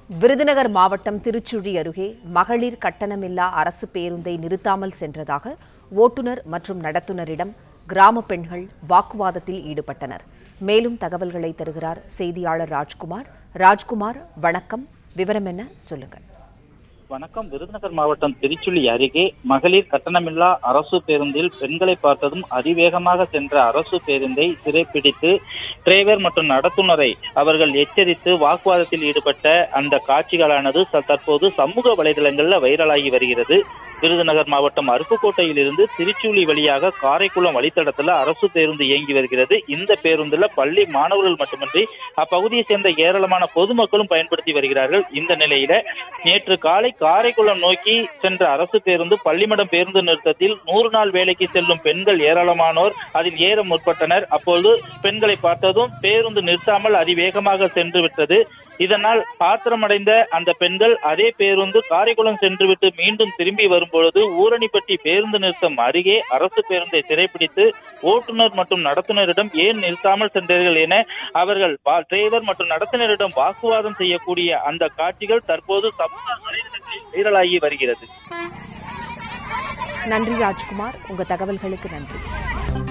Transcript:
விருதுநகர் மாவட்டம் திருச்சுழி அருகே மகளிர் கட்டணமில்லா அரசு பேருந்தை நிறுத்தாமல் சென்றதாக ஓட்டுநர் மற்றும் நடத்துனரிடம் கிராம பெண்கள் வாக்குவாதத்தில் ஈடுபட்டனர் மேலும் தகவல்களை தருகிறார் செய்தியாளர் ராஜ்குமார் ராஜ்குமார் வணக்கம் விவரம் என்ன சொல்லுங்கள் வணக்கம் விருதுநகர் மாவட்டம் திருச்சுழி அருகே மகளிர் கட்டணமில்லா அரசு பேருந்தில் பெண்களை பார்த்ததும் அதிவேகமாக சென்ற அரசு பேருந்தை சிறைப்பிடித்து டிரைவர் மற்றும் நடத்துனரை அவர்கள் எச்சரித்து வாக்குவாதத்தில் ஈடுபட்ட அந்த காட்சிகளானது ச- தற்போது சமூக வலைதளங்களில் வைரலாகி வருகிறது விருதுநகர் மாவட்டம் அருப்புக்கோட்டையில் இருந்து திருச்சூழி வழியாக காரைக்குளம் வழித்தடத்துல அரசு பேருந்து இயங்கி வருகிறது இந்த பேருந்துல பள்ளி மாணவர்கள் மட்டுமின்றி அப்பகுதியை சேர்ந்த ஏராளமான பொதுமக்களும் பயன்படுத்தி வருகிறார்கள் இந்த நிலையில நேற்று காலை காரைக்குளம் நோக்கி சென்ற அரசு பேருந்து பள்ளிமடம் பேருந்து நிறுத்தத்தில் நூறு நாள் வேலைக்கு செல்லும் பெண்கள் ஏராளமானோர் அதில் ஏற முற்பட்டனர் அப்பொழுது பெண்களை பார்த்ததும் பேருந்து நிறுத்தாமல் அதிவேகமாக சென்று விட்டது இதனால் ஆத்திரமடைந்த அந்த பெண்கள் அதே பேருந்து காரைக்குளம் சென்றுவிட்டு மீண்டும் திரும்பி வரும்பொழுது ஊரணிப்பட்டி பேருந்து நிறுத்தம் அருகே அரசு பேருந்தை சிறைப்பிடித்து ஓட்டுநர் மற்றும் நடத்துனரிடம் ஏன் நிறுத்தாமல் சென்றீர்கள் என அவர்கள் வா- டிரைவர் மற்றும் நடத்துனரிடம் வாக்குவாதம் செய்யக்கூடிய அந்த காட்சிகள் தற்போது சமூக வலைதளங்களில் வைரலாகி வருகிறது நன்றி ராஜ்குமார் உங்க தகவல்களுக்கு நன்றி